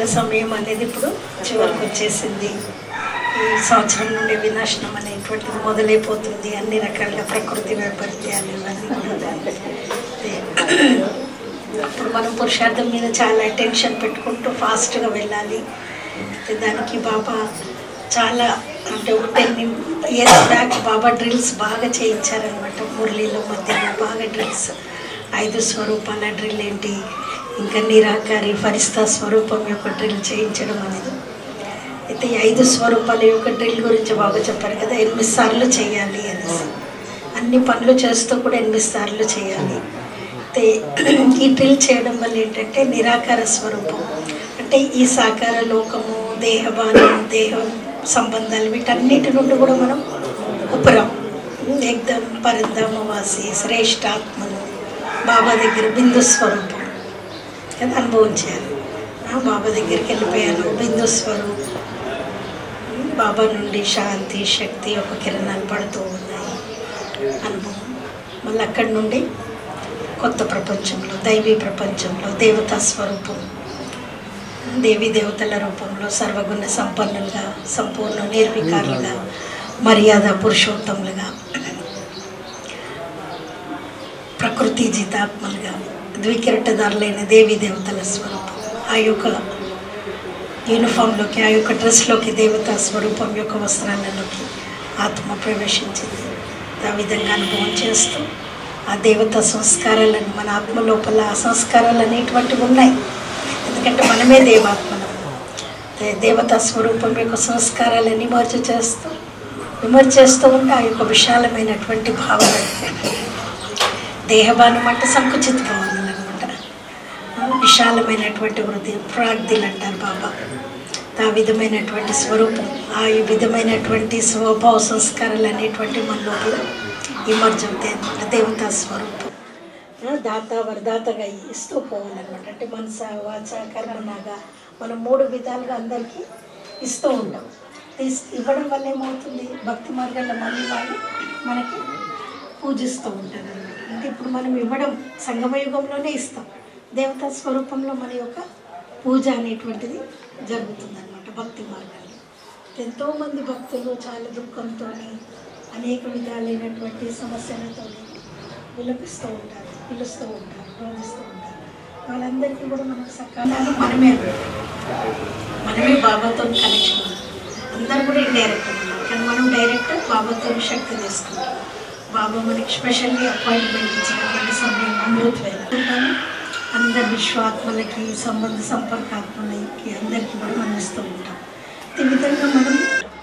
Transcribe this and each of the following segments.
యుగ సమయం అనేది ఇప్పుడు చివరికి వచ్చేసింది ఈ సంవత్సరం నుండి వినాశనం అనేటువంటిది మొదలైపోతుంది అన్ని రకాలుగా ప్రకృతి వైపరీత్యాలు ఇవన్నీ కూడా అప్పుడు మనం పురుషార్థం మీద చాలా అటెన్షన్ పెట్టుకుంటూ ఫాస్ట్గా వెళ్ళాలి అయితే దానికి బాబా చాలా అంటే ఒక టెన్ ఇయర్స్ బ్యాక్ బాబా డ్రిల్స్ బాగా చేయించారనమాట మురళీలో మధ్యలో బాగా డ్రిల్స్ ఐదు స్వరూపాల డ్రిల్ ఏంటి ఇంకా నిరాకారి ఫరిస్తా స్వరూపం యొక్క డ్రిల్ చేయించడం అనేది అయితే ఈ ఐదు స్వరూపాల యొక్క డ్రిల్ గురించి బాగా చెప్పారు కదా ఎనిమిది సార్లు చేయాలి అనేసి అన్ని పనులు చేస్తూ కూడా ఎనిమిది సార్లు చేయాలి అయితే ఈ డ్రిల్ చేయడం వల్ల ఏంటంటే నిరాకార స్వరూపం అంటే ఈ సాకార లోకము దేహభానం దేహ సంబంధాలు వీటన్నిటి నుండి కూడా మనం ఉపరం ఎగ్దం పరంధామవాసి శ్రేష్టాత్మను బాబా దగ్గర బిందు స్వరూపం కదా అనుభవం చేయాలి ఆ బాబా దగ్గరికి వెళ్ళిపోయాను బిందు స్వరూపం బాబా నుండి శాంతి శక్తి ఒక కిరణాలు పడుతూ ఉన్నాయి అనుభవం మళ్ళీ అక్కడి నుండి కొత్త ప్రపంచంలో దైవీ ప్రపంచంలో దేవతా స్వరూపం దేవీ దేవతల రూపంలో సర్వగుణ సంపన్నులుగా సంపూర్ణ నిర్వికారులుగా మర్యాద పురుషోత్తములుగా ప్రకృతి జితాత్మలుగా ద్వికిరటదారులైన దేవీ దేవతల స్వరూపం ఆ యొక్క యూనిఫామ్లోకి ఆ యొక్క డ్రెస్లోకి దేవతా స్వరూపం యొక్క వస్త్రాలలోకి ఆత్మ ప్రవేశించింది ఆ విధంగా అనుభవం చేస్తూ ఆ దేవతా సంస్కారాలను మన ఆత్మ లోపల ఆ సంస్కారాలు అనేటువంటివి ఉన్నాయి ఎందుకంటే మనమే దేవాత్మలం దే- దేవతా స్వరూపం యొక్క సంస్కారాలని విమర్శ చేస్తూ విమర్శ చేస్తూ ఉంటే ఆ యొక్క విశాలమైనటువంటి భావన దేహభానం అంటే సంకుచిత భావనలు అనమాట విశాలమైనటువంటి హృదయం ప్రాగ్దిలు అంటారు బాబా ఆ విధమైనటువంటి స్వరూపం ఆ విధమైనటువంటి స్వభావ సంస్కారాలు అనేటువంటి మన లోపల ఇమర్జ్ అవుతాయి అనమాట దేవతా స్వరూపం ఆ, దాత వరదాతగా ఇస్తూ పోవాలన్నమాట అంటే మనస వాచ కర్మనాగా మనం మూడు విధాలుగా అందరికీ ఇస్తూ ఉంటాం తీస్ ఇవ్వడం వల్ల ఏమవుతుంది భక్తి మార్గంలో మళ్ళీ వాళ్ళు మనకి పూజిస్తూ ఉంటారు అన్నమాట అంటే ఇప్పుడు మనం ఇవ్వడం సంగమ యుగంలోనే ఇస్తాం దేవతా స్వరూపంలో మన యొక్క పూజ అనేటువంటిది జరుగుతుంది అనమాట భక్తి మార్గంలో ఎంతోమంది భక్తులు చాలా దుఃఖంతో అనేక విధాలైనటువంటి సమస్యలతో విలపిస్తూ ఉంటారు పిలుస్తూ ఉంటారు రోధిస్తూ ఉంటారు వాళ్ళందరికీ కూడా మనకు సకాలంలో మనమే మనమే బాబాతో కనెక్షన్ ఉంది. అందరూ కూడా ఇండైరెక్ట్ ఉన్నారు కానీ మనం డైరెక్ట్ బాబాతో శక్తి తీసుకుంటాం బాబా మనకి స్పెషల్లీ అపాయింట్మెంట్ ఇచ్చినటువంటి సమయం అమృత్ వెళ్తుంటాము అందరి విశ్వాత్మలకి సంబంధ సంపర్కాత్మలకి అందరికీ కూడా మనం ఇస్తూ ఉంటాం ఈ విధంగా మనం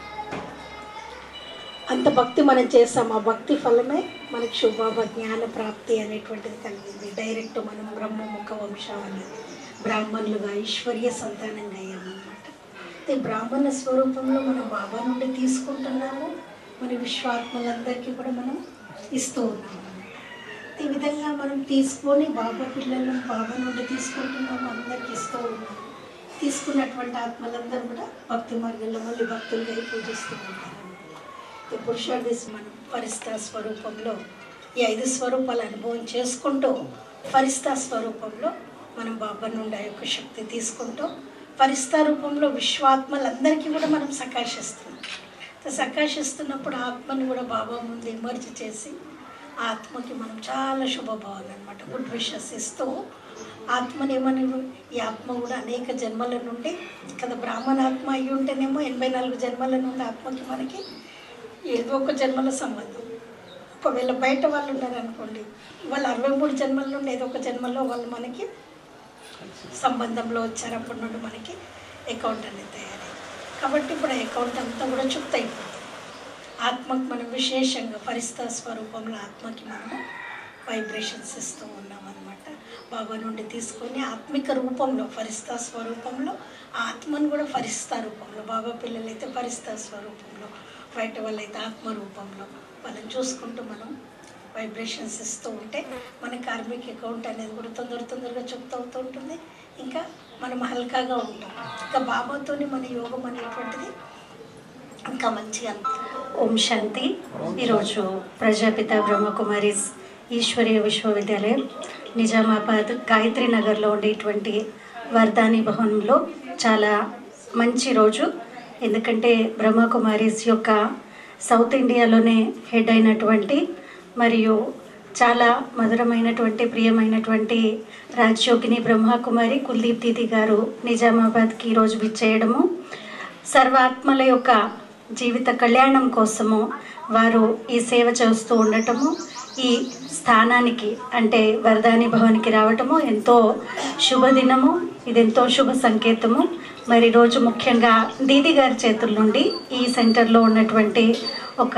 అంత భక్తి మనం చేస్తాం ఆ భక్తి ఫలమే మనకి శుభాభ జ్ఞాన ప్రాప్తి అనేటువంటిది కలిగింది డైరెక్ట్ మనం బ్రహ్మముఖ వంశావళి బ్రాహ్మణులుగా ఈశ్వర్య సంతానంగా అయ్యామన్నమాట అయితే బ్రాహ్మణ స్వరూపంలో మనం బాబా నుండి తీసుకుంటున్నాము మన విశ్వాత్మలందరికీ కూడా మనం ఇస్తూ ఉన్నాము ఈ విధంగా మనం తీసుకొని బాబా పిల్లలను బాబా నుండి తీసుకుంటున్నాము అందరికి ఇస్తూ ఉన్నాము తీసుకున్నటువంటి ఆత్మలందరూ కూడా భక్తి మార్గంలో మళ్ళీ భక్తులుగా పూజిస్తూ ఉంటారు ఈ పురుషార్థి మనం ఫరిస్తా స్వరూపంలో ఈ ఐదు స్వరూపాల అనుభవం చేసుకుంటూ ఫరిస్తా స్వరూపంలో మనం బాబా నుండి ఆ యొక్క శక్తి తీసుకుంటూ ఫరిస్తా రూపంలో విశ్వాత్మలందరికీ కూడా మనం సకాశిస్తున్నాం అయితే సకాశిస్తున్నప్పుడు ఆత్మను కూడా బాబా ముందు ఇమర్జ్ చేసి ఆ ఆత్మకి మనం చాలా శుభభావాలు అనమాట గుడ్ విషెస్ ఇస్తూ ఆత్మని ఏమని ఈ ఆత్మ కూడా అనేక జన్మల నుండి కదా బ్రాహ్మణ ఆత్మ అయి ఉంటేనేమో ఎనభై నాలుగు జన్మల నుండి ఆత్మకి మనకి ఏదో ఒక జన్మల సంబంధం ఒకవేళ బయట వాళ్ళు ఉన్నారనుకోండి వాళ్ళు అరవై మూడు జన్మల నుండి ఏదో ఒక జన్మలో వాళ్ళు మనకి సంబంధంలో వచ్చారు అప్పటి నుండి మనకి అకౌంట్ అనేది తయారైంది కాబట్టి ఇప్పుడు ఆ అకౌంట్ అంతా కూడా చుక్త అయిపోతుంది ఆత్మకి మనం విశేషంగా పరిస్థిత స్వరూపంలో ఆత్మకి మనము వైబ్రేషన్స్ ఇస్తూ ఉన్నాం అనమాట బాబా నుండి తీసుకొని ఆత్మిక రూపంలో ఫరిస్తా స్వరూపంలో ఆ ఆత్మను కూడా ఫరిస్తా రూపంలో బాబా పిల్లలైతే ఫరిస్తా స్వరూపంలో బయట వాళ్ళైతే ఆత్మ రూపంలో వాళ్ళని చూసుకుంటూ మనం వైబ్రేషన్స్ ఇస్తూ ఉంటే మన కార్మిక అకౌంట్ అనేది కూడా తొందర తొందరగా చుక్త అవుతూ ఉంటుంది ఇంకా మనం హల్కాగా ఉంటాం ఇంకా బాబాతోని మన యోగం అనేటువంటిది ఇంకా మంచిగా ఓం శాంతి ఈరోజు ప్రజాపిత బ్రహ్మకుమారి ఈశ్వరీయ విశ్వవిద్యాలయం నిజామాబాద్ గాయత్రి నగర్లో ఉండేటువంటి వర్ధాని భవన్లో చాలా మంచి రోజు ఎందుకంటే బ్రహ్మకుమారీస్ యొక్క సౌత్ ఇండియాలోనే హెడ్ అయినటువంటి మరియు చాలా మధురమైనటువంటి ప్రియమైనటువంటి రాజ్యోగిని బ్రహ్మకుమారి కుల్దీప్ దీది గారు నిజామాబాద్కి ఈరోజు విచ్చేయడము సర్వాత్మల యొక్క జీవిత కళ్యాణం కోసము వారు ఈ సేవ చేస్తూ ఉండటము ఈ స్థానానికి అంటే వరదాని భవన్కి రావటము ఎంతో శుభదినము ఇది ఎంతో శుభ సంకేతము మరి రోజు ముఖ్యంగా దీది గారి చేతుల నుండి ఈ సెంటర్లో ఉన్నటువంటి ఒక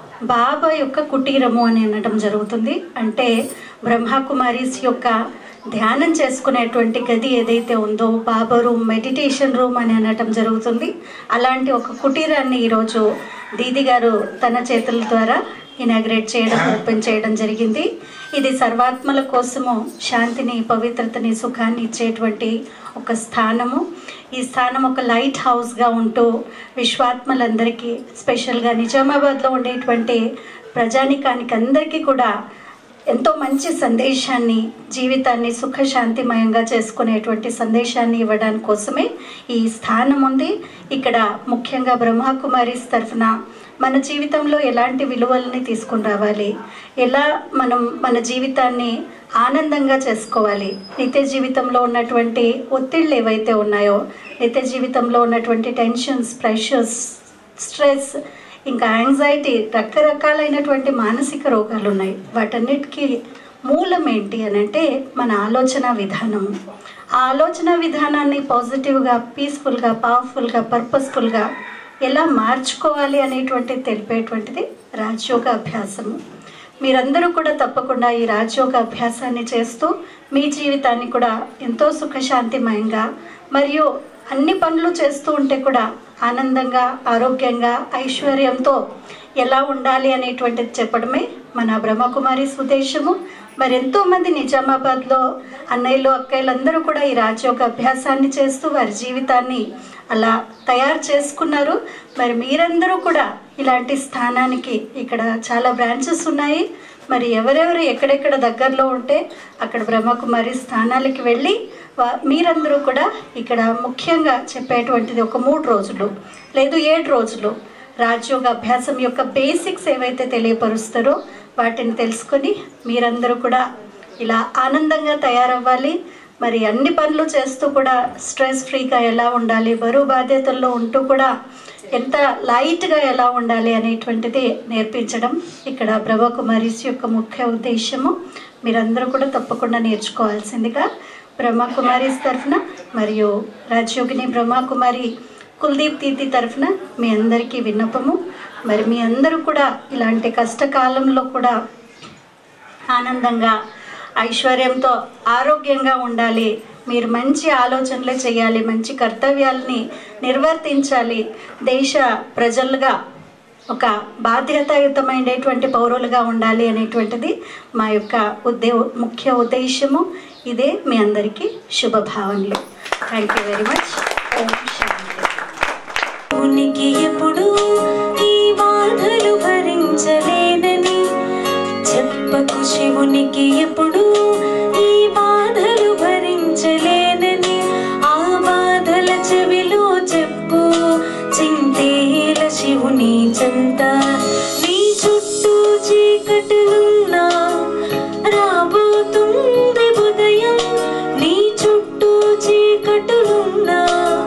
బాబా యొక్క కుటీరము అని అనడం జరుగుతుంది అంటే బ్రహ్మకుమారీస్ యొక్క ధ్యానం చేసుకునేటువంటి గది ఏదైతే ఉందో బాబా రూమ్ మెడిటేషన్ రూమ్ అని అనటం జరుగుతుంది అలాంటి ఒక కుటీరాన్ని ఈరోజు దీది గారు తన చేతుల ద్వారా ఇనాగ్రేట్ చేయడం ఓపెన్ చేయడం జరిగింది ఇది సర్వాత్మల కోసము శాంతిని పవిత్రతని సుఖాన్ని ఇచ్చేటువంటి ఒక స్థానము ఈ స్థానం ఒక లైట్ హౌస్గా ఉంటూ విశ్వాత్మలందరికీ స్పెషల్గా నిజామాబాద్లో ఉండేటువంటి ప్రజానికానికి అందరికీ కూడా ఎంతో మంచి సందేశాన్ని జీవితాన్ని సుఖశాంతిమయంగా చేసుకునేటువంటి సందేశాన్ని ఇవ్వడానికి కోసమే ఈ స్థానం ఉంది ఇక్కడ ముఖ్యంగా బ్రహ్మకుమారీస్ తరఫున మన జీవితంలో ఎలాంటి విలువల్ని తీసుకుని రావాలి ఎలా మనం మన జీవితాన్ని ఆనందంగా చేసుకోవాలి నిత్య జీవితంలో ఉన్నటువంటి ఒత్తిళ్ళు ఏవైతే ఉన్నాయో నిత్య జీవితంలో ఉన్నటువంటి టెన్షన్స్ ప్రెషర్స్ స్ట్రెస్ ఇంకా యాంగ్జైటీ రకరకాలైనటువంటి మానసిక రోగాలు ఉన్నాయి వాటన్నిటికీ మూలం ఏంటి అని అంటే మన ఆలోచన విధానం ఆ ఆలోచన విధానాన్ని పాజిటివ్గా పీస్ఫుల్గా పవర్ఫుల్గా పర్పస్ఫుల్గా ఎలా మార్చుకోవాలి అనేటువంటిది తెలిపేటువంటిది రాజయోగ అభ్యాసము మీరందరూ కూడా తప్పకుండా ఈ రాజయోగ అభ్యాసాన్ని చేస్తూ మీ జీవితాన్ని కూడా ఎంతో సుఖశాంతిమయంగా మరియు అన్ని పనులు చేస్తూ ఉంటే కూడా ఆనందంగా ఆరోగ్యంగా ఐశ్వర్యంతో ఎలా ఉండాలి అనేటువంటిది చెప్పడమే మన బ్రహ్మకుమారి ఉద్దేశము మరి ఎంతోమంది నిజామాబాద్లో అన్నయ్యలు అక్కయ్యలందరూ కూడా ఈ రాజయోగ అభ్యాసాన్ని చేస్తూ వారి జీవితాన్ని అలా తయారు చేసుకున్నారు మరి మీరందరూ కూడా ఇలాంటి స్థానానికి ఇక్కడ చాలా బ్రాంచెస్ ఉన్నాయి మరి ఎవరెవరు ఎక్కడెక్కడ దగ్గరలో ఉంటే అక్కడ బ్రహ్మకుమారి స్థానాలకి వెళ్ళి వా- మీరందరూ కూడా ఇక్కడ ముఖ్యంగా చెప్పేటువంటిది ఒక మూడు రోజులు లేదు ఏడు రోజులు రాజయోగ అభ్యాసం యొక్క బేసిక్స్ ఏవైతే తెలియపరుస్తారో వాటిని తెలుసుకొని మీరందరూ కూడా ఇలా ఆనందంగా తయారవ్వాలి మరి అన్ని పనులు చేస్తూ కూడా స్ట్రెస్ ఫ్రీగా ఎలా ఉండాలి బరువు బాధ్యతల్లో ఉంటూ కూడా ఎంత లైట్గా ఎలా ఉండాలి అనేటువంటిది నేర్పించడం ఇక్కడ బ్రహ్మకుమారీస్ యొక్క ముఖ్య ఉద్దేశము మీరందరూ కూడా తప్పకుండా నేర్చుకోవాల్సిందిగా బ్రహ్మకుమారీస్ తరఫున మరియు రాజయోగిని బ్రహ్మకుమారి కుల్దీప్ దీది తరఫున మీ అందరికీ విన్నపము మరి మీ అందరూ కూడా ఇలాంటి కష్టకాలంలో కూడా ఆనందంగా ఐశ్వర్యంతో ఆరోగ్యంగా ఉండాలి మీరు మంచి ఆలోచనలే చేయాలి మంచి కర్తవ్యాలని నిర్వర్తించాలి దేశ ప్రజలుగా ఒక బాధ్యతాయుతమైనటువంటి పౌరులుగా ఉండాలి అనేటువంటిది మా యొక్క ఉద్దే ముఖ్య ఉద్దేశము ఇదే మీ అందరికీ శుభభావనలు థ్యాంక్ యూ వెరీ మచ్ ఓం శాంతి ఉనికి ఎప్పుడు ఈ బాధలు భరించలేనని చెప్పకు శివునికి ఎప్పుడు ఈ బాధలు భరించలేనని ఆ బాధల చెవిలో చెప్పు చింతేల శివుని చెంత నీ చుట్టూ చీకటులున్నా రాబోతుంది ఉదయం నీ చుట్టూ చీకటులున్నా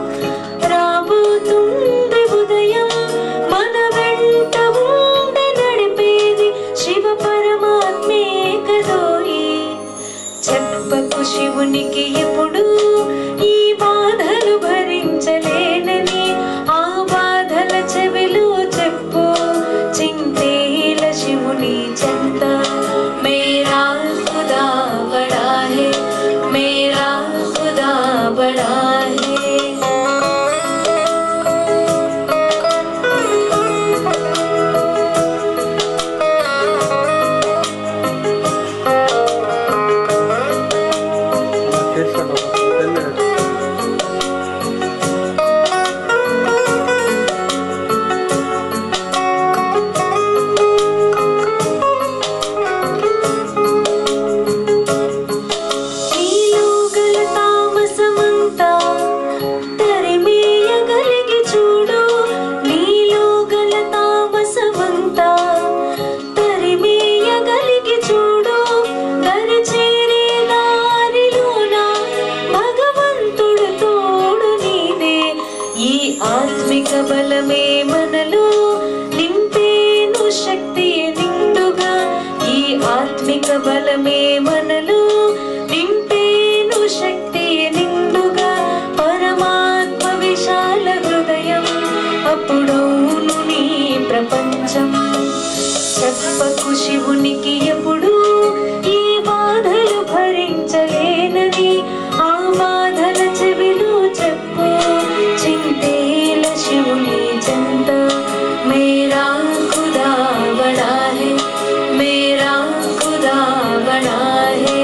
చెప్పకు శివునికి ఎప్పుడు ఈ బాధలు భరించలేనని ఆ బాధల చెవిలో చెప్పు చింతేల శివుని చెంత మేరా ఖుదా బడా హే మేరా ఖుదా బడా హే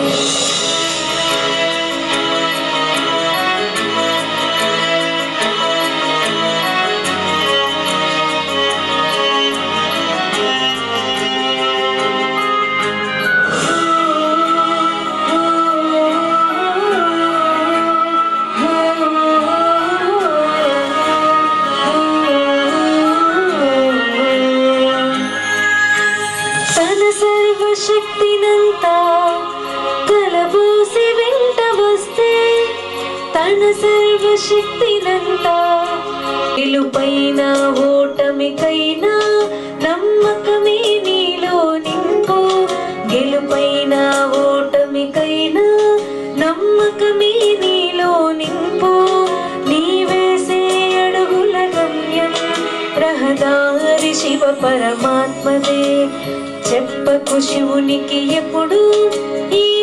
తన సర్వశక్తినంతా కలబోసి వెంట వస్తే తన సర్వశక్తినంతా గెలుపైన ఓటమికైనా నమ్మకమే నీలో నింపు గెలుపైన ఓటమికైనా నమ్మకమే నీలో నింపు నీ వేసే అడుగుల గమ్యం రహదారి శివ పరమాత్మదే చెప్పకు శివునికి ఎప్పుడు ఈ